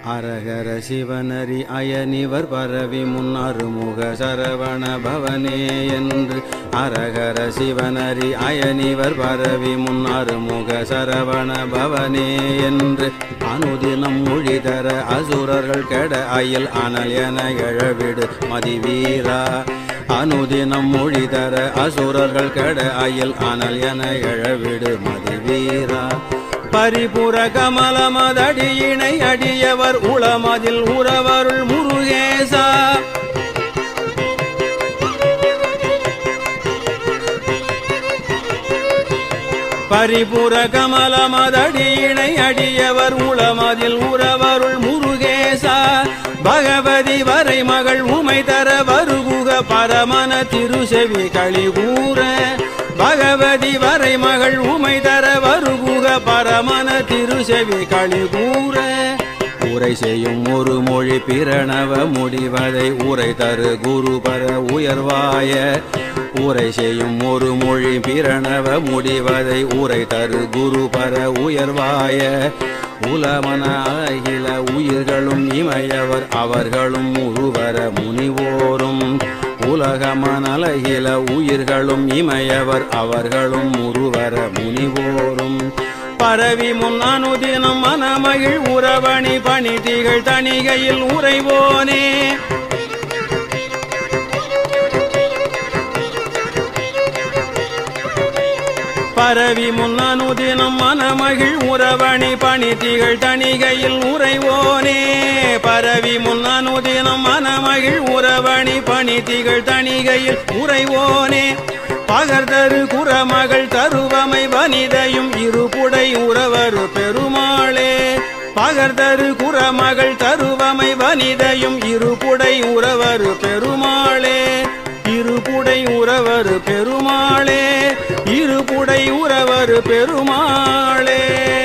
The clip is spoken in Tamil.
அரகர சிவனரி அயனிவர் பரவி முன்னருமுக சரவண பவனே என்று அரகர சிவனரி அயனிவர் பரவி முன்னருமுக சரவண பவனே என்று அனுதினம் மொழி தர அசுரர்கள் கெட அயில் அனல் என எழவிடு மதிவீரா அனுதினம் மொழி தர அசுரர்கள் கெட அயில் அனல் என எழவிடு மதிவீரா பரிபுர கமலமதடியினை அடியவர் உளமதில் உறவருள் முருகேசா பரிபுர கமலமதடியினை அடியவர் உளமதில் உறவருள் முருகேசா பகவதி வரை மகள் உமை தர வருகுக பரமன திருசெவி களிகூற பகவதி வரை மகள் உமை தர வருகுக பரமன திருசெவி களிகூற உரை செய்யும் ஒரு மொழி பிரணவ முடிவதை உரை தரு குரு பர உயர்வாய உரை செய்யும் ஒரு மொழி பிரணவ முடிவதை உரை தரு குரு பர உயர்வாய உலமன அகில உயிர்களும் இமையவர் அவர்களும் உருவர முனிவோரும் உலகமனலகில உயிர்களும் இமையவர் அவர்களும் உருவர முனிவோரும் பரவி முன் அனுதினம் மனமகிழ் உறவணி பணி திகழ் தணிகையில் உறைவோனே பரவி முன் அனுதினம் மனமகிழ் உறவணி பணி திகழ் தணிகையில் உறைவோனே பரவி முன் அனுதினம் மனமகிழ் உறவணி பணி திகழ் தணிகையில் உறைவோனே பகர்தரு குறமகள் தருவமை வனிதையும் இருபுடை உறவரு பெருமாளே பகர்தரு குறமகள் தருவமை வனிதையும் இருபுடை உறவரு பெருமாளே இருபுடை உறவரு பெருமாளே இருபுடை உறவரு பெருமாளே